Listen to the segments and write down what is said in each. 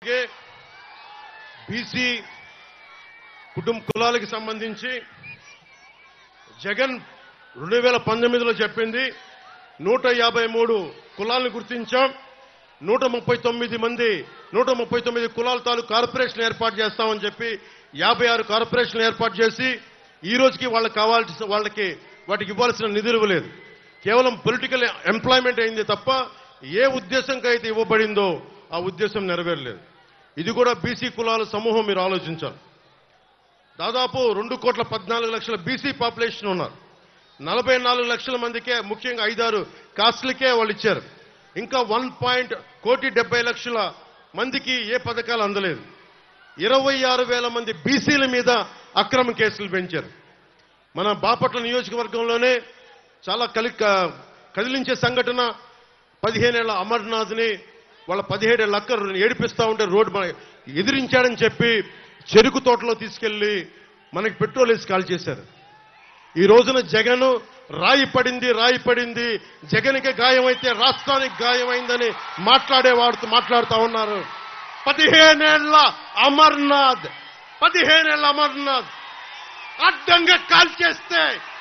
అలాగే బీసీ కుటుంబ కులాలకు సంబంధించి జగన్ రెండు వేల పంతొమ్మిదిలో చెప్పింది నూట యాభై మూడు కులాలను గుర్తించాం నూట ముప్పై తొమ్మిది మంది నూట ముప్పై తొమ్మిది కులాల తాలూకు కార్పొరేషన్ ఏర్పాటు చేస్తామని చెప్పి యాభై ఆరు కార్పొరేషన్ ఏర్పాటు చేసి ఈ రోజుకి వాళ్ళకి కావాల్సిన వాళ్ళకి వాటికి ఇవ్వాల్సిన నిధులు ఇవ్వలేదు కేవలం పొలిటికల్ ఎంప్లాయ్మెంట్ అయింది తప్ప ఏ ఉద్దేశంకి అయితే ఇవ్వబడిందో ఆ ఉద్దేశం నెరవేరలేదు ఇది కూడా బీసీ కులాల సమూహం మీరు ఆలోచించాలి దాదాపు రెండు కోట్ల పద్నాలుగు లక్షల బీసీ పాపులేషన్ ఉన్నారు నలభై నాలుగు లక్షల మందికే ముఖ్యంగా ఐదారు కాస్ట్లకే వాళ్ళు ఇచ్చారు ఇంకా వన్ పాయింట్ కోటి డెబ్బై లక్షల మందికి ఏ పథకాలు అందలేదు ఇరవై ఆరు వేల మంది బీసీల మీద అక్రమ కేసులు పెంచారు మన బాపట్ల నియోజకవర్గంలోనే చాలా కలి క- కదిలించే సంఘటన పదిహేనేళ్ల అమర్నాథ్ని వాళ్ళ పదిహేడేళ్ల అక్క ఏడిపిస్తా ఉంటే రోడ్డు మన- ఎదిరించాడని చెప్పి చెరుకు తోటలో తీసుకెళ్లి మనకి పెట్రోల్ వేసి కాల్ చేశారు ఈ రోజున జగన్ రాయి పడింది రాయి పడింది జగన్కి గాయమైతే రాష్ట్రానికి గాయమైందని మాట్లాడేవాడుతూ మాట్లాడుతా ఉన్నారు పదిహేనేళ్ల అమర్నాథ్ పదిహేనేళ్ల అమర్నాథ్ అడ్డంగా కాల్ చేస్తే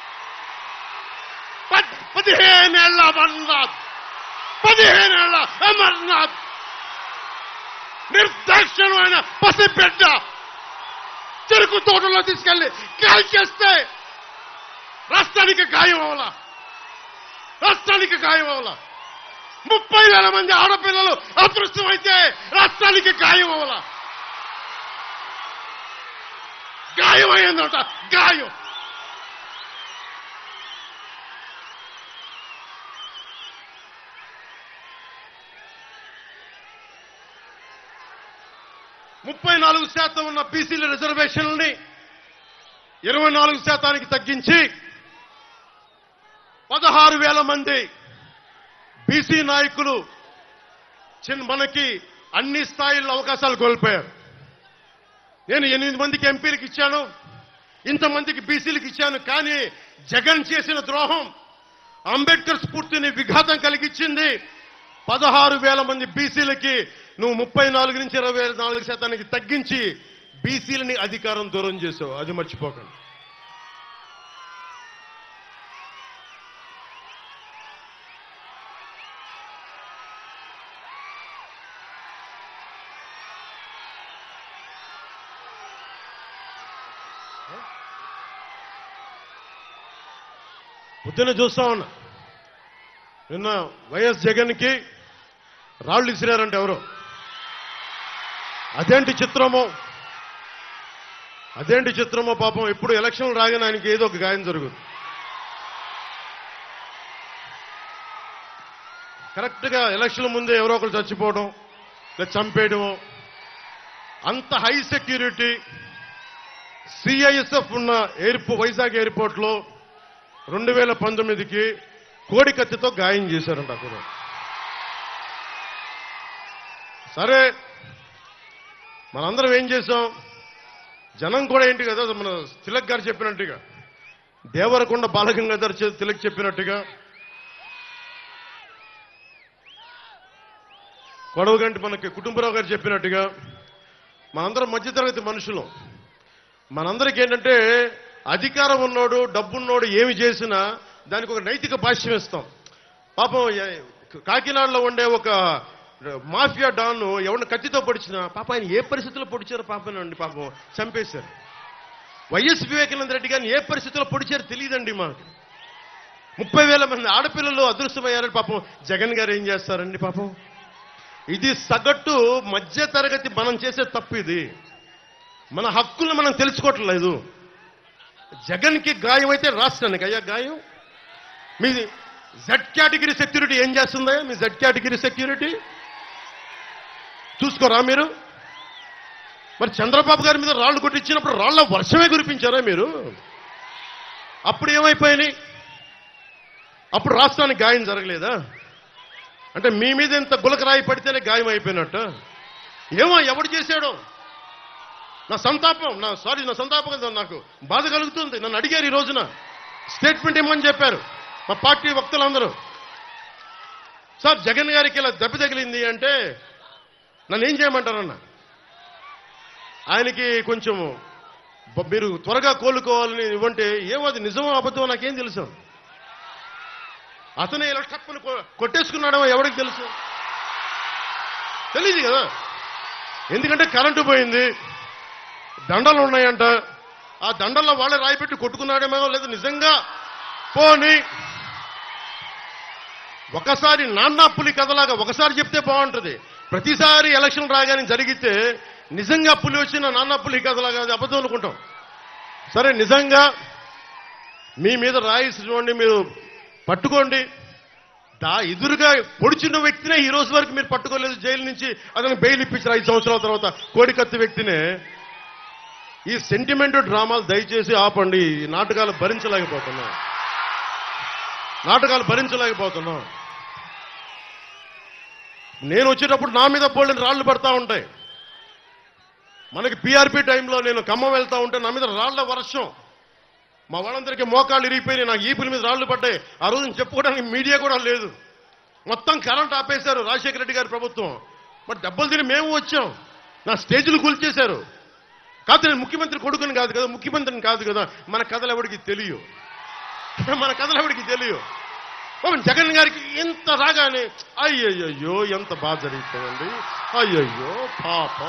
పద్- పదిహేనేళ్ల అమర్నాథ్ పదిహేనేళ్ల అమర్నాథ్ నిర్దాక్షిణమైన పసిబిడ్డ చెరుకు తోటలో తీసుకెళ్లి కాల్ చేస్తే రాష్ట్రానికి గాయం అవలా రాష్ట్రానికి గాయం అవలా ముప్పై వేల మంది ఆడపిల్లలు అదృష్టమైతే రాష్ట్రానికి గాయం అవలా గాయం అయిందట గాయం ముప్పై నాలుగు శాతం ఉన్న బీసీల రిజర్వేషన్లని ఇరవై నాలుగు శాతానికి తగ్గించి పదహారు వేల మంది బీసీ నాయకులు చిన్న మనకి అన్ని స్థాయిల్లో అవకాశాలు కోల్పోయారు నేను ఎనిమిది మందికి ఎంపీలకు ఇచ్చాను ఇంతమందికి బీసీలకు ఇచ్చాను కానీ జగన్ చేసిన ద్రోహం అంబేద్కర్ స్ఫూర్తిని విఘాతం కలిగించింది పదహారు వేల మంది బీసీలకి నువ్వు ముప్పై నాలుగు నుంచి ఇరవై నాలుగు శాతానికి తగ్గించి బీసీలని అధికారం దూరం చేసావు అది మర్చిపోకండి పొద్దున్న చూస్తా ఉన్నా నిన్న వైఎస్ జగన్కి రాళ్ళు ఇసిరారంట ఎవరు అదేంటి చిత్రమో అదేంటి చిత్రమో పాపం ఎప్పుడు ఎలక్షన్ రాగానే ఆయనకి ఏదో ఒక గాయం జరుగుతుంది కరెక్ట్గా ఎలక్షన్ ముందే ఎవరో ఒకరు చచ్చిపోవడం లేదా చంపేయడము అంత హై సెక్యూరిటీ సిఐఎస్ఎఫ్ ఉన్న ఎయిర్పో వైజాగ్ ఎయిర్పోర్ట్లో రెండు వేల పంతొమ్మిదికి కోడి కత్తితో గాయం చేశారంట అక్కడ సరే మనందరం ఏం చేసాం జనం కూడా ఏంటి కదా మన తిలక్ గారు చెప్పినట్టుగా దేవరకొండ బాలగంగాధర్ చె- తిలక్ చెప్పినట్టుగా కొడవగంటి మనకి కుటుంబరావు గారు చెప్పినట్టుగా మనందరం మధ్యతరగతి మనుషులు మనందరికీ ఏంటంటే అధికారం ఉన్నోడు డబ్బున్నోడు ఏమి చేసినా దానికి ఒక నైతిక భాష్యం ఇస్తాం పాపం ఏ- కాకినాడలో ఉండే ఒక మాఫియా డాన్ ఎవరిని కత్తితో పొడిచినా పాప ఆయన ఏ పరిస్థితుల్లో పొడిచారో పాపం అండి పాపం చంపేశారు వైఎస్ వివేకానంద రెడ్డి గారిని ఏ పరిస్థితుల్లో పొడిచారో తెలియదండి మాకు ముప్పై వేల మంది ఆడపిల్లలు అదృష్టమయ్యారని పాపం జగన్ గారు ఏం చేస్తారండి పాపం ఇది సగటు మధ్య తరగతి మనం చేసే తప్పు ఇది మన హక్కులను మనం తెలుసుకోవట్లేదు జగన్కి గాయం అయితే రాష్ట్రానికి అయ్యా గాయం మీ జెడ్ కేటగిరీ సెక్యూరిటీ ఏం చేస్తుందా మీ జెడ్ కేటగిరీ సెక్యూరిటీ చూసుకోరా మీరు మరి చంద్రబాబు గారి మీద రాళ్ళు కొట్టించినప్పుడు రాళ్ల వర్షమే కురిపించారా మీరు అప్పుడు ఏమైపోయినాయి అప్పుడు రాష్ట్రానికి గాయం జరగలేదా అంటే మీ మీద ఇంత గులకరాయి పడితేనే గాయం అయిపోయినట్టు ఏమో ఎవడు చేశాడో నా సంతాపం నా సారీ నా సంతాపం కదా నాకు బాధ కలుగుతుంది నన్ను అడిగారు ఈ రోజున స్టేట్మెంట్ ఇమ్మని చెప్పారు మా పార్టీ వక్తలందరూ సార్ జగన్ గారికి ఇలా దెబ్బ తగిలింది అంటే నన్ను ఏం చేయమంటారన్న ఆయనకి కొంచెం బ- మీరు త్వరగా కోలుకోవాలని ఇవ్వంటే ఏమో అది నిజమో అబద్ధమో నాకేం తెలుసు అతనే ఇలా టప్పుని కొ- కొట్టేసుకున్నాడో ఎవరికి తెలుసు తెలియదు కదా ఎందుకంటే కరెంటు పోయింది దండలు ఉన్నాయంట ఆ దండల్లో వాళ్ళే రాయిపెట్టి కొట్టుకున్నాడేమో లేదు నిజంగా పోని ఒకసారి నాన్న పులి కథలాగా ఒకసారి చెప్తే బాగుంటుంది ప్రతిసారి ఎలక్షన్ రాగానే జరిగితే నిజంగా పులి వచ్చిన నాన్న పులి కథలాగా అది అబద్ధం అనుకుంటాం సరే నిజంగా మీ మీద రాయిసి చూడండి మీరు పట్టుకోండి దా ఎదురుగా పొడిచిన వ్యక్తినే ఈ రోజు వరకు మీరు పట్టుకోలేదు జైలు నుంచి అతను బెయిల్ ఇప్పించారు ఐదు సంవత్సరాల తర్వాత కోడికత్తి వ్యక్తినే ఈ సెంటిమెంట్ డ్రామాలు దయచేసి ఆపండి ఈ నాటకాలు భరించలేకపోతున్నాం నాటకాలు భరించలేకపోతున్నాం నేను వచ్చేటప్పుడు నా మీద పోలిన రాళ్లు పడతా ఉంటాయి మనకి పీఆర్పీ టైంలో నేను ఖమ్మం వెళ్తా ఉంటే నా మీద రాళ్ల వర్షం మా వాళ్ళందరికీ మోకాళ్ళు ఇరిగిపోయినాయి నాకు ఈపుల మీద రాళ్లు పడ్డాయి ఆ రోజు చెప్పుకోవడానికి మీడియా కూడా లేదు మొత్తం కరెంట్ ఆపేశారు రాజశేఖర రెడ్డి గారి ప్రభుత్వం మరి దెబ్బలు తిని మేము వచ్చాం నా స్టేజ్లు కూల్చేశారు కాదు నేను ముఖ్యమంత్రి కొడుకుని కాదు కదా ముఖ్యమంత్రిని కాదు కదా మన కథలు ఎవరికి తెలియవు మన కథలు ఎవరికి తెలియవు పాపం జగన్ గారికి ఎంత రాగానే అయ్యయ్యో ఎంత బాధ జరుగుతుందండి అయ్యయ్యో పాపం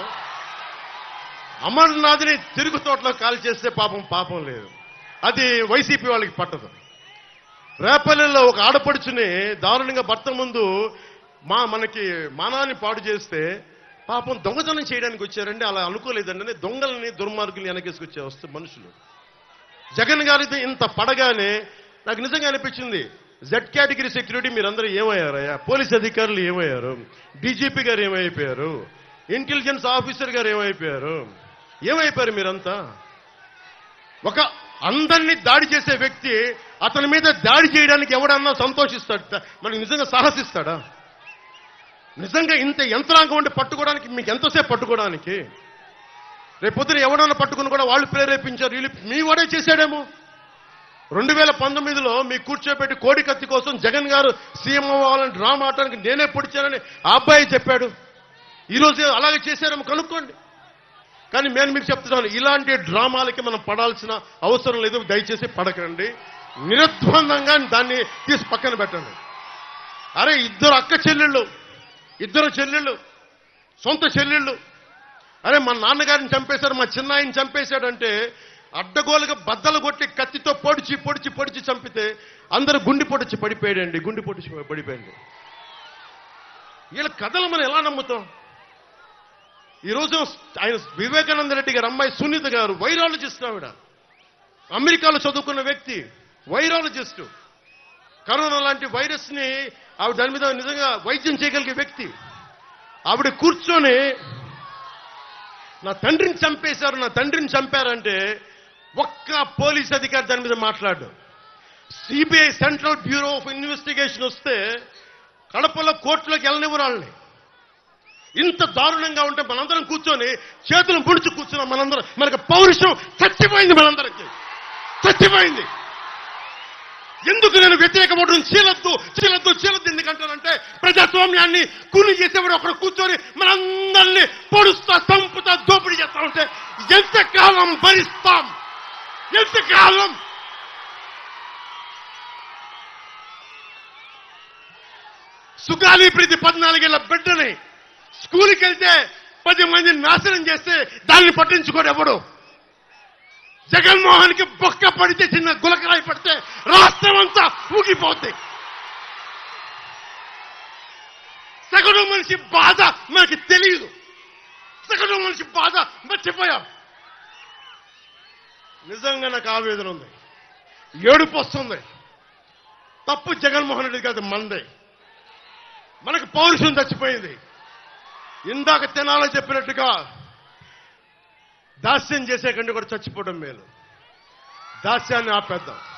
అమర్నాథ్ని తిరుగు తోటలో కాల్ చేస్తే పాపం పాపం లేదు అది వైసీపీ వాళ్ళకి పట్టదు రేపల్లెల్లో ఒక ఆడపడుచుని దారుణంగా భర్త ముందు మా మనకి మానాన్ని పాడు చేస్తే పాపం దొంగతనం చేయడానికి వచ్చారండి అలా అనుకోలేదండి అని దొంగల్ని దుర్మార్గుల్ని వెనకేసుకొచ్చే వస్తే మనుషులు జగన్ గారితో ఇంత పడగానే నాకు నిజంగా అనిపించింది జెడ్ కేటగిరీ సెక్యూరిటీ మీరందరూ ఏమయ్యారయ్యా పోలీస్ అధికారులు ఏమయ్యారు డీజీపీ గారు ఏమైపోయారు ఇంటెలిజెన్స్ ఆఫీసర్ గారు ఏమైపోయారు ఏమైపోయారు మీరంతా ఒక అందరినీ దాడి చేసే వ్యక్తి అతని మీద దాడి చేయడానికి ఎవడన్నా సంతోషిస్తాడు మనకి నిజంగా సాహసిస్తాడా నిజంగా ఇంత యంత్రాంగం ఉండి పట్టుకోవడానికి మీకు ఎంతసేపు పట్టుకోవడానికి రేపొద్దున ఎవడన్నా పట్టుకుని కూడా వాళ్ళు ప్రేరేపించారు వీళ్ళు మీ వాడే చేశాడేమో రెండు వేల పంతొమ్మిదిలో మీ కూర్చోబెట్టి కోడి కత్తి కోసం జగన్ గారు సీఎం అవ్వాలని డ్రామా ఆడటానికి నేనే పొడిచానని ఆ అబ్బాయి చెప్పాడు ఈరోజు అలాగే చేశారేమో కనుక్కోండి కానీ నేను మీకు చెప్తున్నాను ఇలాంటి డ్రామాలకి మనం పడాల్సిన అవసరం లేదు దయచేసి పడకండి నిర్ద్వందంగా దాన్ని తీసి పక్కన పెట్టండి అరే ఇద్దరు అక్క చెల్లెళ్ళు ఇద్దరు చెల్లెళ్ళు సొంత చెల్లెళ్ళు అరే మా నాన్నగారిని చంపేశారు మా చిన్నాయిని చంపేశాడంటే అడ్డగోలుగా బద్దలు కొట్టి కత్తితో పొడిచి పొడిచి పొడిచి చంపితే అందరూ గుండి పొడిచి పడిపోయాడండి గుండి పొడిచి పడిపోయండి వీళ్ళ కథలు మనం ఎలా నమ్ముతాం ఈరోజు ఆయన వివేకానంద రెడ్డి గారు అమ్మాయి సునీత గారు వైరాలజిస్ట్ ఆవిడ అమెరికాలో చదువుకున్న వ్యక్తి వైరాలజిస్ట్ కరోనా లాంటి వైరస్ ని ఆవిడ దాని మీద నిజంగా వైద్యం చేయగలిగే వ్యక్తి ఆవిడ కూర్చొని నా తండ్రిని చంపేశారు నా తండ్రిని చంపారంటే ఒక్క పోలీస్ అధికారి దాని మీద మాట్లాడు CBI central bureau of investigation వస్తే కడపలో కోర్టులోకి వెళ్ళనివ్వరు వాళ్ళని ఇంత దారుణంగా ఉంటే మనందరం కూర్చొని చేతులు ముడిచి కూర్చున్నాం మనందరం మనకు పౌరుషం చచ్చిపోయింది మనందరికి చచ్చిపోయింది ఎందుకు నేను వ్యతిరేక ఓటును చీలద్దు చీలద్దు చీలద్దు ఎందుకంటానంటే ప్రజాస్వామ్యాన్ని కూలి చేసేవాడు ఒకడు కూర్చొని మనందరినీ పొడుస్తా చంపుతా దోపిడీ చేస్తా ఉంటే ఎంతకాలం భరిస్తాం ఎంతకాలం సుగాలి ప్రీతి పద్నాలుగేళ్ల బిడ్డని స్కూల్కి వెళ్తే పది మంది నాశనం చేస్తే దాన్ని పట్టించుకోడు ఎవడు జగన్మోహన్ కి బొక్క పడితే చిన్న గులకరాయి పడితే రాష్ట్రం అంతా ఊగిపోద్ది సగటు మనిషి బాధ మనకి తెలియదు సగటు మనిషి బాధ మర్చిపోయాం నిజంగా నాకు ఆవేదన ఉంది ఏడుపు వస్తుంది తప్పు జగన్మోహన్ రెడ్డి కాదు మందే మనకు పౌరుషం చచ్చిపోయింది ఇందాక తినాలని చెప్పినట్టుగా దాస్యం చేసే కంటే కూడా చచ్చిపోవడం మేలు దాస్యాన్ని ఆపేద్దాం